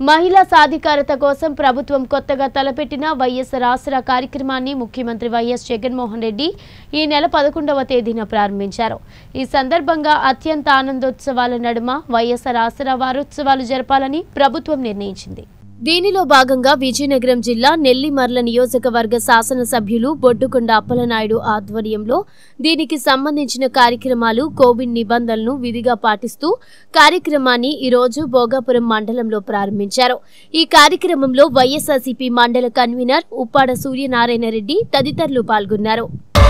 మహిళా సాధికారత కోసం ప్రభుత్వం కొత్తగా తలపెట్టిన వైఎస్ఆర్ ఆసరా కార్యక్రమాన్ని ముఖ్యమంత్రి వైఎస్ జగన్మోహన్ రెడ్డి ఈ నెల పదకొండవ తేదీన ప్రారంభించారు ఈ సందర్భంగా అత్యంత ఆనందోత్సవాల నడుమ వైఎస్ఆర్ ఆసరా వారోత్సవాలు జరపాలని ప్రభుత్వం నిర్ణయించింది దీనిలో భాగంగా విజయనగరం జిల్లా నెల్లిమర్ల నియోజకవర్గ శాసనసభ్యులు బొడ్డుకొండ అప్పలనాయుడు ఆధ్వర్యంలో దీనికి సంబంధించిన కార్యక్రమాలు కోవిడ్ నిబంధనలను విధిగా పాటిస్తూ కార్యక్రమాన్ని ఈరోజు భోగాపురం మండలంలో ప్రారంభించారు ఈ కార్యక్రమంలో వైఎస్ఆర్సీపీ మండల కన్వీనర్ ఉప్పాడ సూర్యనారాయణ రెడ్డి తదితరులు పాల్గొన్నారు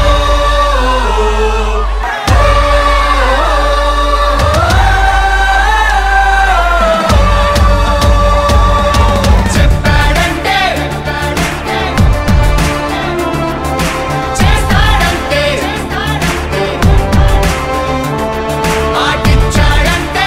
చెప్పాడంటే చేస్తాడంటే మాటిచ్చాడంటే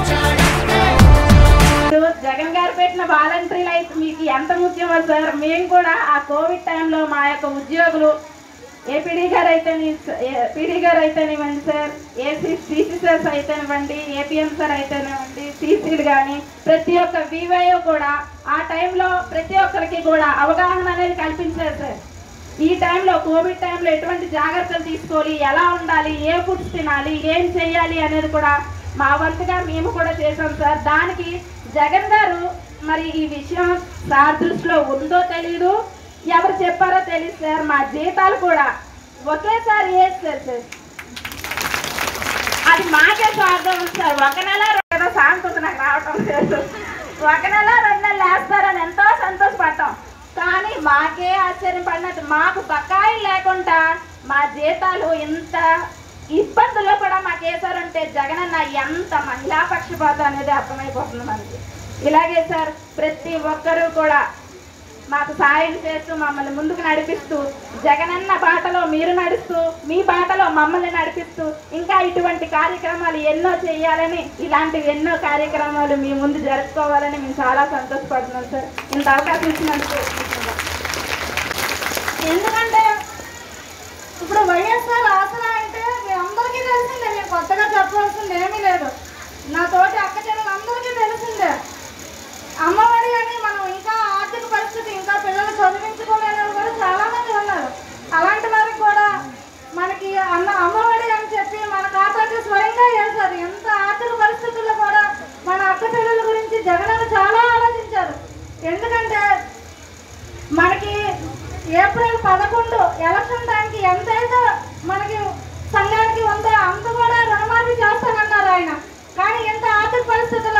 ఇప్పుడు జగన్ గారు పెట్టిన వాలంటరీ లైఫ్ మీకు ఎంత ముఖ్యమో సార్ మేము కూడా ఆ కోవిడ్ టైంలో మా యొక్క ఉద్యోగులు ఏపీడీ గారు అయితేనే పీడీ గారు అయితేనివ్వండి సార్ ఏసీ సీసీ సార్స్ అయితేనివ్వండి ఏపీఎం సార్ అయితేనివ్వండి సీసీలు కానీ ప్రతి ఒక్క వివైఓ కూడా ఆ టైంలో ప్రతి ఒక్కరికి కూడా అవగాహన అనేది కల్పించారు సార్ ఈ టైంలో కోవిడ్ టైంలో ఎటువంటి జాగ్రత్తలు తీసుకోవాలి ఎలా ఉండాలి ఏ ఫుడ్స్ తినాలి ఏం చేయాలి అనేది కూడా మా వంతుగా మేము కూడా చేసాం సార్ దానికి జగన్ గారు మరి ఈ విషయం సార్ దృష్టిలో ఉందో తెలీదు ఎవరు చెప్పారో తెలియదు సార్ మా జీతాలు కూడా ఒకేసారి వేస్తారు సార్ అది మాకే స్వార్థం ఉంది సార్ ఒక నెల రెండో సాంతుంది నాకు రావటం లేదు ఒక నెల రెండు నెలలు వేస్తారని ఎంతో సంతోషపడతాం కానీ మాకే ఆశ్చర్యపడినట్టు మాకు బకాయి లేకుండా మా జీతాలు ఇంత ఇబ్బందుల్లో కూడా మాకు వేసారంటే జగనన్న ఎంత మహిళా పక్షపాతం అనేది అర్థమైపోతుంది మనకి ఇలాగే సార్ ప్రతి ఒక్కరూ కూడా మాకు సాయం చేస్తూ మమ్మల్ని ముందుకు నడిపిస్తూ జగనన్న బాటలో మీరు నడుస్తూ మీ బాటలో మమ్మల్ని నడిపిస్తూ ఇంకా ఇటువంటి కార్యక్రమాలు ఎన్నో చేయాలని ఇలాంటివి ఎన్నో కార్యక్రమాలు మీ ముందు జరుపుకోవాలని మేము చాలా సంతోషపడుతున్నాం సార్ ఇంత అవకాశం ఇచ్చినందుకు ఎందుకంటే ఇప్పుడు వైఎస్ఆర్ ఆసరా అంటే మీ అందరికీ తెలిసిందే మీరు కొత్తగా చెప్పవలసింది ఏమీ లేదు నా తోటి అక్క చెల్లెలందరికీ తెలిసిందే అమ్మఒడి అని మనం ఇంకా ఆర్థిక పరిస్థితి ఇంకా పిల్లలు చదివించుకోలేని వాళ్ళు కూడా చాలా మంది ఉన్నారు అలాంటి వారికి కూడా మనకి అన్న అమ్మఒడి అని చెప్పి మన ఖాతాకి స్వయంగా వేశారు ఎంత ఆర్థిక పరిస్థితుల్లో కూడా మన అక్క చెల్లెల గురించి జగన్ చాలా ఆలోచించారు ఎందుకంటే మనకి ఏప్రిల్ పదకొండు ఎలక్షన్ టైంకి ఎంతైతే మనకి సంఘానికి ఉందో అంత కూడా రుణమాఫీ చేస్తానన్నారు ఆయన కానీ ఎంత ఆర్థిక పరిస్థితుల్లో